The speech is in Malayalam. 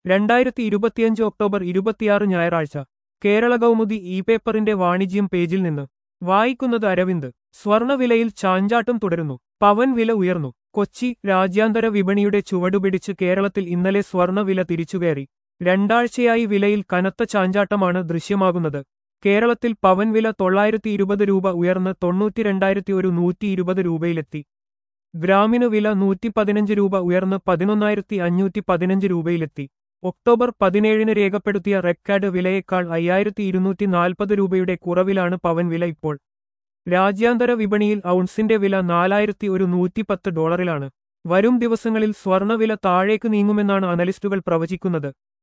രണ്ടായിരത്തി ഇരുപത്തിയഞ്ച് ഒക്ടോബർ ഇരുപത്തിയാറ് ഞായറാഴ്ച കേരള കൗമുദി ഇ പേപ്പറിന്റെ വാണിജ്യം പേജിൽ നിന്ന് വായിക്കുന്നത് അരവിന്ദ് സ്വർണവിലയിൽ ചാഞ്ചാട്ടം തുടരുന്നു പവൻ വില ഉയർന്നു കൊച്ചി രാജ്യാന്തര വിപണിയുടെ ചുവടുപിടിച്ച് കേരളത്തിൽ ഇന്നലെ സ്വർണവില തിരിച്ചുകയറി രണ്ടാഴ്ചയായി വിലയിൽ കനത്ത ചാഞ്ചാട്ടമാണ് ദൃശ്യമാകുന്നത് കേരളത്തിൽ പവൻ വില തൊള്ളായിരത്തി ഇരുപത് രൂപ ഉയർന്ന് തൊണ്ണൂറ്റി രണ്ടായിരത്തി ഒരു നൂറ്റി ഇരുപത് രൂപയിലെത്തി ഗ്രാമിന് വില നൂറ്റി പതിനഞ്ച് രൂപ ഉയർന്ന് പതിനൊന്നായിരത്തി അഞ്ഞൂറ്റി പതിനഞ്ച് രൂപയിലെത്തി ഒക്ടോബർ പതിനേഴിന് രേഖപ്പെടുത്തിയ റെക്കാർഡ് വിലയേക്കാൾ അയ്യായിരത്തി ഇരുന്നൂറ്റി നാൽപ്പത് രൂപയുടെ കുറവിലാണ് പവൻ വില ഇപ്പോൾ രാജ്യാന്തര വിപണിയിൽ ഔൺസിന്റെ വില നാലായിരത്തി ഒരു നൂറ്റിപ്പത്ത് ഡോളറിലാണ് വരും ദിവസങ്ങളിൽ സ്വർണവില താഴേക്ക് നീങ്ങുമെന്നാണ് അനലിസ്റ്റുകൾ പ്രവചിക്കുന്നത്